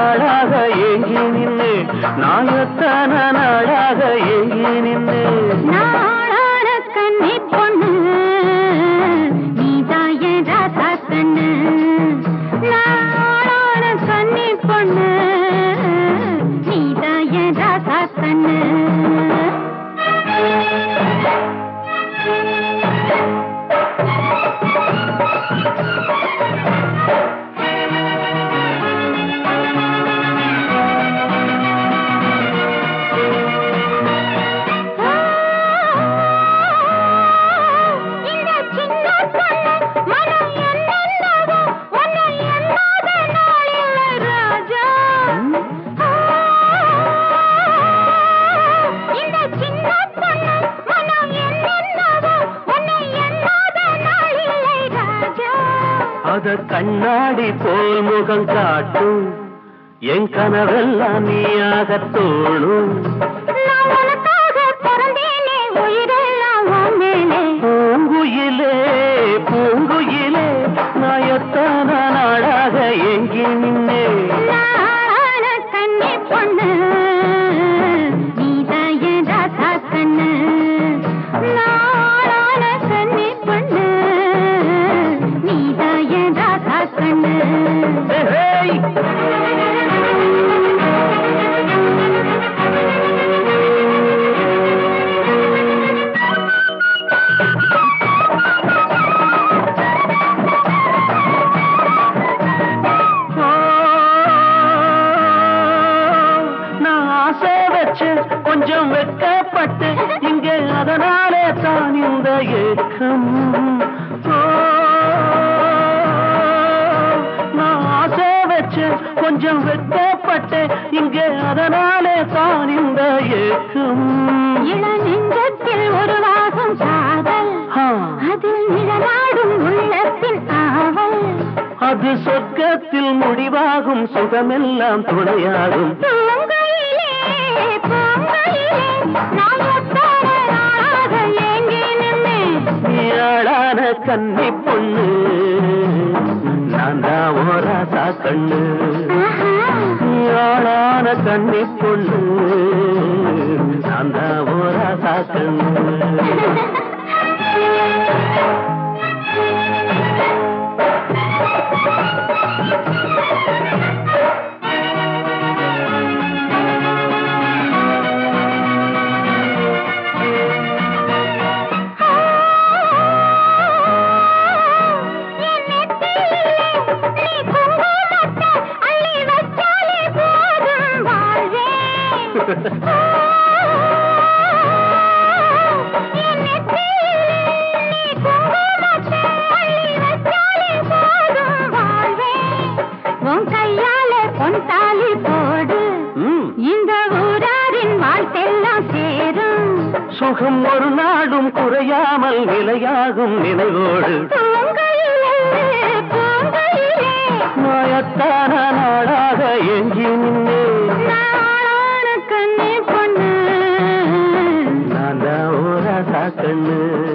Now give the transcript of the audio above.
நாளாக ஏங்கி நின்று நான் எத்தனை நாளாக ஏங்கி நின்று நாளான கண்ணி பொண்ணு நீதான் என் ராசா கண்ணு நாளான கண்ணி பொண்ணு நீதான் என் ராசா கண்ணு இந்த சின்ன பொண்ணு மனம் என்னென்னவோ உன்னை எண்ணாத நாளில்லை ராஜா இந்த சின்ன பொண்ணு மனம் என்னென்னவோ உன்னை எண்ணாத நாளில்லை ராஜா அத கண்ணாடி போல் முகம் காட்டும் என் கனவெல்லாம் நீயாக தோணும் நான் உனக்காக பிறந்தேனே உயிரெல்லாம் உன் மேலே பூங்குயிலே பூங்குயிலே நான் எத்தனை நாளாக ஏங்கி நின்னே நாளான கண்ணி பொண்ணு நீதான் என் ராசா கண்ணு நாளான கண்ணி பொண்ணு நீதான் என் ராசா கண்ணு ஹேய்! ஓ, நான் ஆசை வச்சு கொஞ்சம் வெட்கப்பட்டு இங்கே அதனாலே தான் இந்த ஏக்கம் ஓ, நான் ஆசை வச்சு கொஞ்சம் வெட்கப்பட்டு இங்கே அதனாலே தான் இந்த ஏக்கம் இள நெஞ்சத்தில் உருவாகும் காதல் ஆ, அதில் நிழலாடும் உள்ளத்தின் ஆவல் அது சொர்க்கத்தில் முடிவாகும் சுகமெல்லாம் துணையாகும் பூங்கையிலே பூங்கையிலே நான் எத்தனை நாளாக ஏங்கி நின்னேன் ஏழான கன்னி பொண்ணு நான் தான் ஓராசா கண்ணு ஏழான கன்னி பொண்ணு நான் தான் ஓராசா கண்ணு என் நெத்தியிலே நீ குங்குமத்தை அள்ளி வச்சாலே போதும் வாழ்வேன். என் நெத்தியிலே நீ குங்குமத்தை அள்ளி வச்சாலே போதும் வாழ்வேன். உன் கையாலே பொன் தாலி போடு ம், இந்த ஊராரின் வாழ்த்தெல்லாம் சேரும் சுகம் ஒரு நாடும் குறையாமல் நிலையாகும் நினைவோடு பூங்கையிலே பூங்கையிலே மாயத்தான நாளாக எங்கி நின்று நாளான கண்ணே பொண்ணு நான் தான் ஓராசா கண்ணு